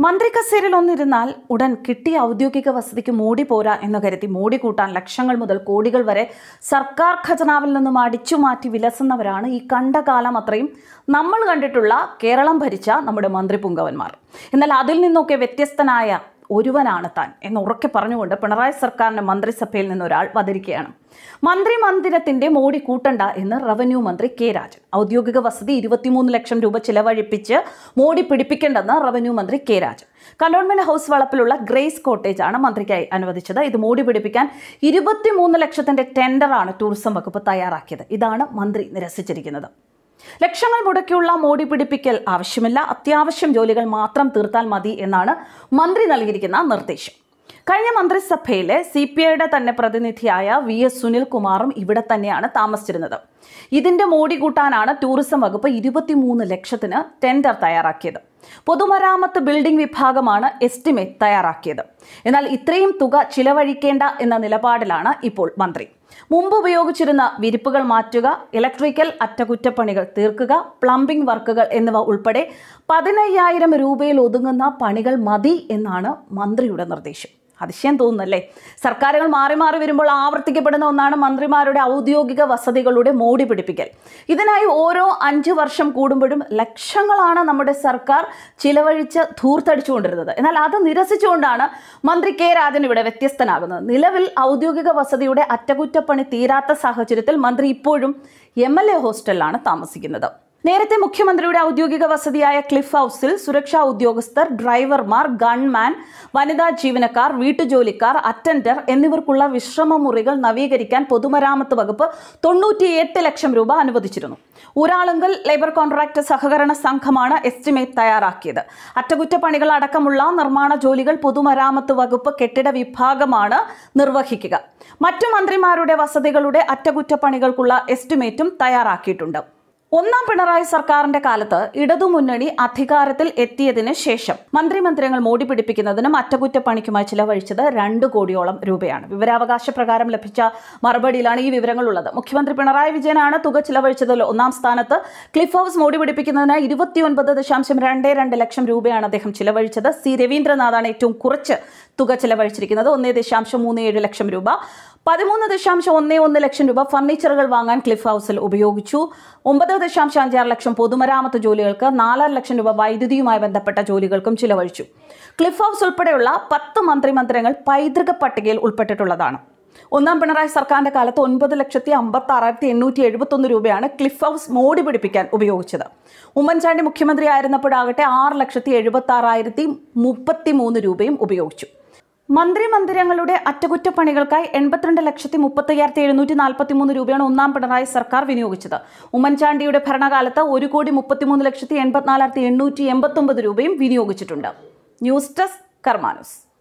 മന്ത്രി കസേരയിൽ ഒന്നിരുന്നാൽ ഉടൻ കിട്ടിയ ഔദ്യോഗിക വസതിക്ക് മോടി പോരാ എന്ന് കരുതി മോടി കൂട്ടാൻ ലക്ഷങ്ങൾ മുതൽ കോടികൾ വരെ സർക്കാർ ഖജനാവിൽ നിന്നും അടിച്ചു മാറ്റി വിലസുന്നവരാണ് ഈ കണ്ട കാലം അത്രയും നമ്മൾ കണ്ടിട്ടുള്ള കേരളം ഭരിച്ച നമ്മുടെ മന്ത്രി പുങ്കവന്മാർ എന്നാൽ അതിൽ നിന്നൊക്കെ വ്യത്യസ്തനായ ഒരുവനാണ് താൻ എന്ന് ഉറക്കെ പറഞ്ഞുകൊണ്ട് പിണറായി സർക്കാരിന്റെ മന്ത്രിസഭയിൽ നിന്ന് ഒരാൾ വധിരിക്കുകയാണ് മന്ത്രി മന്ദിരത്തിന്റെ മോടി കൂട്ടണ്ട എന്ന് റവന്യൂ മന്ത്രി കെ രാജൻ ഔദ്യോഗിക വസതി ഇരുപത്തിമൂന്ന് ലക്ഷം രൂപ ചിലവഴിപ്പിച്ച് മോടി പിടിപ്പിക്കേണ്ടെന്ന് റവന്യൂ മന്ത്രി കെ രാജൻ കലോൺമെന്റ് ഹൗസ് വളപ്പിലുള്ള ഗ്രേസ് കോട്ടേജ് ആണ് മന്ത്രിക്കായി അനുവദിച്ചത് ഇത് മോടി പിടിപ്പിക്കാൻ ഇരുപത്തിമൂന്ന് ലക്ഷത്തിന്റെ ടെൻഡറാണ് ടൂറിസം വകുപ്പ് തയ്യാറാക്കിയത് ഇതാണ് മന്ത്രി നിരസിച്ചിരിക്കുന്നത് ലക്ഷങ്ങൾ മുടക്കിയുള്ള മോടി പിടിപ്പിക്കൽ ആവശ്യമില്ല അത്യാവശ്യം ജോലികൾ മാത്രം തീർത്താൽ മതി എന്നാണ് മന്ത്രി നൽകിയിരിക്കുന്ന നിർദ്ദേശം കഴിഞ്ഞ മന്ത്രിസഭയിലെ സി പി ഐയുടെ തന്നെ പ്രതിനിധിയായ വി എസ് സുനിൽകുമാറും ഇവിടെ തന്നെയാണ് താമസിച്ചിരുന്നത് ഇതിന്റെ മോടി കൂട്ടാനാണ് ടൂറിസം വകുപ്പ് ഇരുപത്തിമൂന്ന് ലക്ഷത്തിന് ടെൻഡർ തയ്യാറാക്കിയത് പൊതുമരാമത്ത് ബിൽഡിംഗ് വിഭാഗമാണ് എസ്റ്റിമേറ്റ് തയ്യാറാക്കിയത് എന്നാൽ ഇത്രയും തുക ചിലവഴിക്കേണ്ട എന്ന നിലപാടിലാണ് ഇപ്പോൾ മന്ത്രി മുമ്പ് ഉപയോഗിച്ചിരുന്ന വിരിപ്പുകൾ മാറ്റുക ഇലക്ട്രിക്കൽ അറ്റകുറ്റപ്പണികൾ തീർക്കുക പ്ലംബിംഗ് വർക്കുകൾ എന്നിവ ഉൾപ്പെടെ പതിനയ്യായിരം രൂപയിൽ ഒതുങ്ങുന്ന പണികൾ മതി എന്നാണ് മന്ത്രിയുടെ നിർദ്ദേശം അതിശയം തോന്നുന്നല്ലേ സർക്കാരുകൾ മാറി മാറി വരുമ്പോൾ ആവർത്തിക്കപ്പെടുന്ന ഒന്നാണ് മന്ത്രിമാരുടെ ഔദ്യോഗിക വസതികളുടെ മോടി പിടിപ്പിക്കൽ ഇതിനായി ഓരോ അഞ്ച് വർഷം കൂടുമ്പോഴും ലക്ഷങ്ങളാണ് നമ്മുടെ സർക്കാർ ചിലവഴിച്ച് ധൂർത്തടിച്ചുകൊണ്ടിരുന്നത് എന്നാൽ അത് നിരസിച്ചുകൊണ്ടാണ് മന്ത്രി കെ രാജൻ ഇവിടെ വ്യത്യസ്തനാകുന്നത് നിലവിൽ ഔദ്യോഗിക വസതിയുടെ അറ്റകുറ്റപ്പണി തീരാത്ത സാഹചര്യത്തിൽ മന്ത്രി ഇപ്പോഴും എം എൽ എ ഹോസ്റ്റലിലാണ് താമസിക്കുന്നത് നേരത്തെ മുഖ്യമന്ത്രിയുടെ ഔദ്യോഗിക വസതിയായ ക്ലിഫ് ഹൗസിൽ സുരക്ഷാ ഉദ്യോഗസ്ഥർ ഡ്രൈവർമാർ ഗൺമാൻ വനിതാ ജീവനക്കാർ വീട്ടുജോലിക്കാർ അറ്റൻഡർ എന്നിവർക്കുള്ള വിശ്രമ മുറികൾ നവീകരിക്കാൻ പൊതുമരാമത്ത് വകുപ്പ് തൊണ്ണൂറ്റിയെട്ട് ലക്ഷം രൂപ അനുവദിച്ചിരുന്നു ഊരാളുങ്കൽ ലേബർ കോൺട്രാക്ട് സഹകരണ സംഘമാണ് എസ്റ്റിമേറ്റ് തയ്യാറാക്കിയത് അറ്റകുറ്റപ്പണികൾ അടക്കമുള്ള നിർമ്മാണ ജോലികൾ പൊതുമരാമത്ത് വകുപ്പ് കെട്ടിട വിഭാഗമാണ് നിർവഹിക്കുക മറ്റു മന്ത്രിമാരുടെ വസതികളുടെ അറ്റകുറ്റപ്പണികൾക്കുള്ള എസ്റ്റിമേറ്റും തയ്യാറാക്കിയിട്ടുണ്ട് ഒന്നാം പിണറായി സർക്കാരിന്റെ കാലത്ത് ഇടതുമുന്നണി അധികാരത്തിൽ എത്തിയതിന് ശേഷം മന്ത്രിമന്ദിരങ്ങൾ മോടി പിടിപ്പിക്കുന്നതിനും അറ്റകുറ്റപ്പണിക്കുമായി ചിലവഴിച്ചത് രണ്ട് കോടിയോളം രൂപയാണ് വിവരാവകാശ പ്രകാരം ലഭിച്ച മറുപടിയിലാണ് ഈ വിവരങ്ങൾ ഉള്ളത് മുഖ്യമന്ത്രി പിണറായി വിജയനാണ് തുക ചിലവഴിച്ചതിൽ ഒന്നാം സ്ഥാനത്ത് ക്ലിഫ് ഹൗസ് മോടി പിടിപ്പിക്കുന്നതിന് ഇരുപത്തിയൊൻപത് ദശാംശം രണ്ട് രണ്ട് ലക്ഷം രൂപയാണ് അദ്ദേഹം ചിലവഴിച്ചത് സി രവീന്ദ്രനാഥാണ് ഏറ്റവും കുറച്ച് തുക ചിലവഴിച്ചിരിക്കുന്നത് ഒന്നേ ദശാംശം മൂന്ന് ഏഴ് ലക്ഷം രൂപ പതിമൂന്ന് ദശാംശം ഒന്നേ ഒന്ന് ലക്ഷം രൂപ ഫർണിച്ചറുകൾ വാങ്ങാൻ ക്ലിഫ് ഹൗസിൽ ഉപയോഗിച്ചു ഒമ്പത് ദശാംശം അഞ്ചാറ് ലക്ഷം പൊതുമരാമത്ത് ജോലികൾക്ക് നാലര ലക്ഷം രൂപ വൈദ്യുതിയുമായി ബന്ധപ്പെട്ട ജോലികൾക്കും ചിലവഴിച്ചു ക്ലിഫ് ഹൗസ് ഉൾപ്പെടെയുള്ള പത്ത് മന്ത്രിമന്ദിരങ്ങൾ പൈതൃക പട്ടികയിൽ ഉൾപ്പെട്ടിട്ടുള്ളതാണ് ഒന്നാം പിണറായി സർക്കാരിന്റെ കാലത്ത് ഒൻപത് ലക്ഷത്തി അമ്പത്തി ആറായിരത്തി എണ്ണൂറ്റി എഴുപത്തി ഒന്ന് രൂപയാണ് ക്ലിഫ് ഹൗസ് മോടി പിടിപ്പിക്കാൻ ഉപയോഗിച്ചത് ഉമ്മൻചാണ്ടി മുഖ്യമന്ത്രി ആയിരുന്നപ്പോഴാകട്ടെ ആറ് ലക്ഷത്തി എഴുപത്തി ആറായിരത്തി മുപ്പത്തി മൂന്ന് രൂപയും ഉപയോഗിച്ചു മന്ത്രിമന്ദിരങ്ങളുടെ അറ്റകുറ്റപ്പണികൾക്കായി എൺപത്തിരണ്ട് ലക്ഷത്തി മുപ്പത്തയ്യായിരത്തി എഴുന്നൂറ്റി നാൽപ്പത്തി മൂന്ന് രൂപയാണ് ഒന്നാം പിണറായി സർക്കാർ വിനിയോഗിച്ചത് ഉമ്മൻചാണ്ടിയുടെ ഭരണകാലത്ത് ഒരു കോടി മുപ്പത്തിമൂന്ന് ലക്ഷത്തി എൺപത്തിനാലായിരത്തി എണ്ണൂറ്റി എൺപത്തൊമ്പത് രൂപയും വിനിയോഗിച്ചിട്ടുണ്ട് ന്യൂസ് ഡെസ്ക് കർമാനുസ്